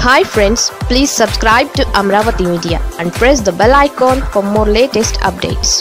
hi friends please subscribe to Amaravati media and press the bell icon for more latest updates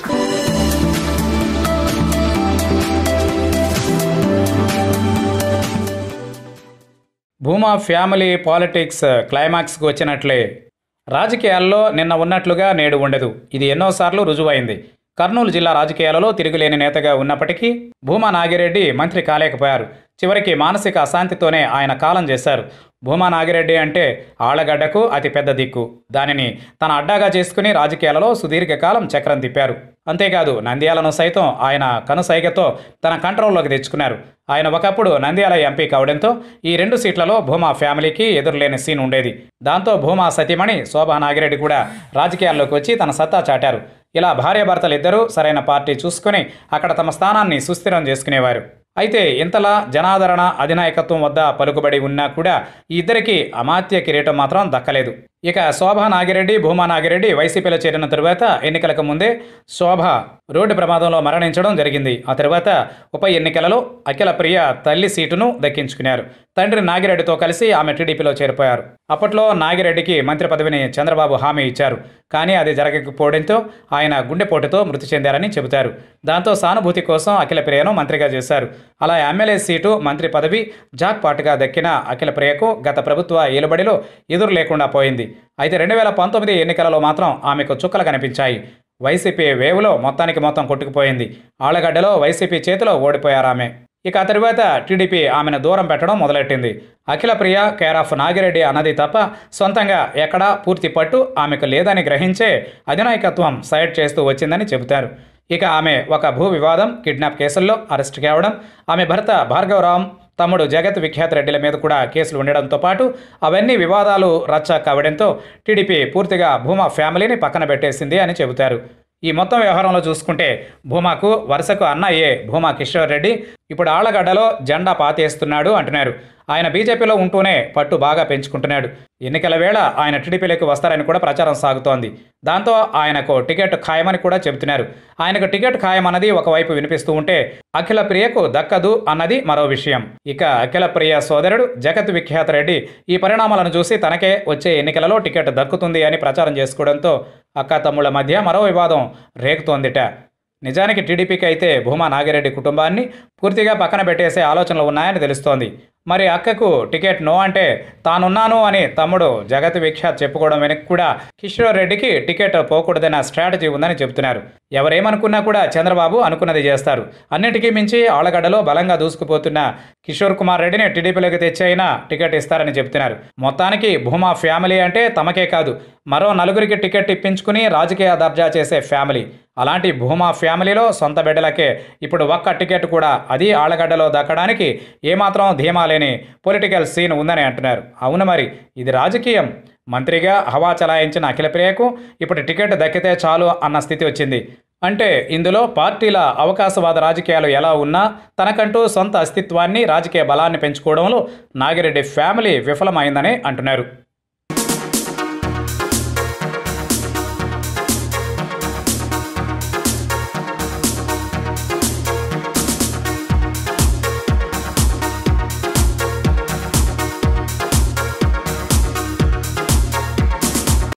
Bhuma family politics క్లైమాక్స్కి వచ్చినట్లే రాజకీయాల్లో నిన్న ఉన్నట్లుగా నేడు ఉండదు ఇది ఎన్నోసార్లు రుజువైంది కర్నూలు జిల్లా రాజకీయాలలో తిరుగులేని నేతగా ఉన్నప్పటికీ భూమా నాగిరెడ్డి మంత్రి కాలేకపోయారు చివరికి మానసిక అశాంతితోనే ఆయన కాలం చేశారు భూమా నాగిరెడ్డి అంటే ఆళ్లగడ్డకు అతి పెద్ద దిక్కు దానిని తన అడ్డాగా చేసుకుని రాజకీయాలలో సుదీర్ఘకాలం చక్రం తిప్పారు అంతేకాదు నంద్యాలను సైతం ఆయన కనుసైగతో తన కంట్రోల్లోకి తెచ్చుకున్నారు ఆయన ఒకప్పుడు నంద్యాల ఎంపీ కావడంతో ఈ రెండు సీట్లలో భూమా ఫ్యామిలీకి ఎదురులేని సీన్ ఉండేది దాంతో భూమా సతీమణి శోభా నాగిరెడ్డి కూడా రాజకీయాల్లోకి వచ్చి తన సత్తా చాటారు ఇలా భార్యాభర్తలు ఇద్దరూ సరైన పార్టీ చూసుకుని అక్కడ తమ స్థానాన్ని సుస్థిరం చేసుకునేవారు అయితే ఇంతలా జనాదరణ అధినాయకత్వం వద్ద పలుకుబడి ఉన్నా కూడా ఈ ఇద్దరికి అమాత్య కిరీటం మాత్రం దక్కలేదు ఇక శోభా నాగిరెడ్డి భూమా నాగిరెడ్డి వైసీపీలో చేరిన తరువాత ఎన్నికలకు ముందే శోభ రోడ్డు ప్రమాదంలో మరణించడం జరిగింది ఆ తర్వాత ఉప ఎన్నికలలో అఖిల ప్రియ తల్లి సీటును దక్కించుకున్నారు తండ్రి నాగిరెడ్డితో కలిసి ఆమె టీడీపీలో చేరిపోయారు అప్పట్లో నాగిరెడ్డికి మంత్రి పదవిని చంద్రబాబు హామీ ఇచ్చారు కానీ అది జరగకపోవడంతో ఆయన గుండెపోటుతో మృతి చెందారని చెబుతారు దాంతో సానుభూతి కోసం అఖిల ప్రియను మంత్రిగా చేశారు అలా ఎమ్మెల్యే సీటు మంత్రి పదవి జాక్ పాటుగా దక్కిన అఖిల ప్రియకు గత ప్రభుత్వ ఏలుబడిలో ఎదురు లేకుండా పోయింది అయితే రెండు వేల పంతొమ్మిది ఎన్నికలలో మాత్రం ఆమెకు చుక్కలు కనిపించాయి వైసీపీ వేవులో మొత్తానికి మొత్తం కొట్టుకుపోయింది ఆళ్లగడ్డలో వైసీపీ చేతిలో ఓడిపోయారు ఆమె ఇక ఆ తరువాత టీడీపీ ఆమెను దూరం పెట్టడం మొదలెట్టింది అఖిల ప్రియ కేర్ ఆఫ్ నాగిరెడ్డి అన్నది తప్ప సొంతంగా ఎక్కడా పూర్తి పట్టు ఆమెకు లేదని గ్రహించే అధినాయకత్వం సైడ్ చేస్తూ వచ్చిందని చెబుతారు ఇక ఆమె ఒక భూ వివాదం కిడ్నాప్ కేసుల్లో అరెస్ట్ కావడం ఆమె భర్త భార్గవరాం తమ్ముడు జగత్ విఖ్యాత్ రెడ్డిల మీద కూడా కేసులు ఉండడంతో పాటు అవన్నీ వివాదాలు రచ్చ కావడంతో టీడీపీ పూర్తిగా భూమా ఫ్యామిలీని పక్కన పెట్టేసింది అని చెబుతారు ఈ మొత్తం వ్యవహారంలో చూసుకుంటే భూమాకు వరుసకు అన్నయ్యే భూమా కిషోర్ రెడ్డి ఇప్పుడు ఆళ్లగడ్డలో జెండా పాతేస్తున్నాడు అంటున్నారు ఆయన బీజేపీలో ఉంటూనే పట్టు బాగా పెంచుకుంటున్నాడు ఎన్నికల వేళ ఆయన టీడీపీలోకి వస్తారని కూడా ప్రచారం సాగుతోంది దాంతో ఆయనకు టికెట్ ఖాయమని కూడా చెబుతున్నారు ఆయనకు టికెట్ ఖాయమన్నది ఒకవైపు వినిపిస్తూ ఉంటే అఖిల ప్రియకు దక్కదు అన్నది మరో విషయం ఇక అఖిల ప్రియ సోదరుడు జగత్ విఖ్యాత రెడ్డి ఈ పరిణామాలను చూసి తనకే వచ్చే ఎన్నికలలో టికెట్ దక్కుతుంది అని ప్రచారం చేసుకోవడంతో అక్క తమ్ముళ్ల మధ్య మరో వివాదం రేగుతోందిట నిజానికి టీడీపీకి అయితే భూమా నాగిరెడ్డి కుటుంబాన్ని పూర్తిగా పక్కన పెట్టేసే ఆలోచనలు ఉన్నాయని తెలుస్తోంది మరి అక్కకు టికెట్ నో అంటే తానున్నాను అని తమ్ముడు జగత్ విఖ్యాత్ చెప్పుకోవడం వెనక కూడా కిషోర్ రెడ్డికి టికెట్ పోకూడదన్న స్ట్రాటజీ ఉందని చెబుతున్నారు ఎవరేమనుకున్నా కూడా చంద్రబాబు అనుకున్నది చేస్తారు అన్నిటికీ మించి ఆళ్లగడ్డలో బలంగా దూసుకుపోతున్న కిషోర్ కుమార్ రెడ్డిని టీడీపీలోకి తెచ్చి అయినా టికెట్ ఇస్తారని చెబుతున్నారు మొత్తానికి భూమా ఫ్యామిలీ అంటే తమకే కాదు మరో నలుగురికి టికెట్ ఇప్పించుకుని రాజకీయ దర్జా చేసే ఫ్యామిలీ అలాంటి భూమా ఫ్యామిలీలో సొంత బిడ్డలకే ఇప్పుడు ఒక్క టికెట్ కూడా అది ఆళ్లగడ్డలో దక్కడానికి ఏమాత్రం ధీమా లేని పొలిటికల్ సీన్ ఉందని అంటున్నారు అవును మరి ఇది రాజకీయం మంత్రిగా హవా చలాయించిన అఖిలప్రియకు ఇప్పుడు టికెట్ దక్కితే చాలు అన్న స్థితి వచ్చింది అంటే ఇందులో పార్టీల అవకాశవాద రాజకీయాలు ఎలా ఉన్నా తనకంటూ సొంత అస్తిత్వాన్ని రాజకీయ బలాన్ని పెంచుకోవడంలో నాగిరెడ్డి ఫ్యామిలీ విఫలమైందని అంటున్నారు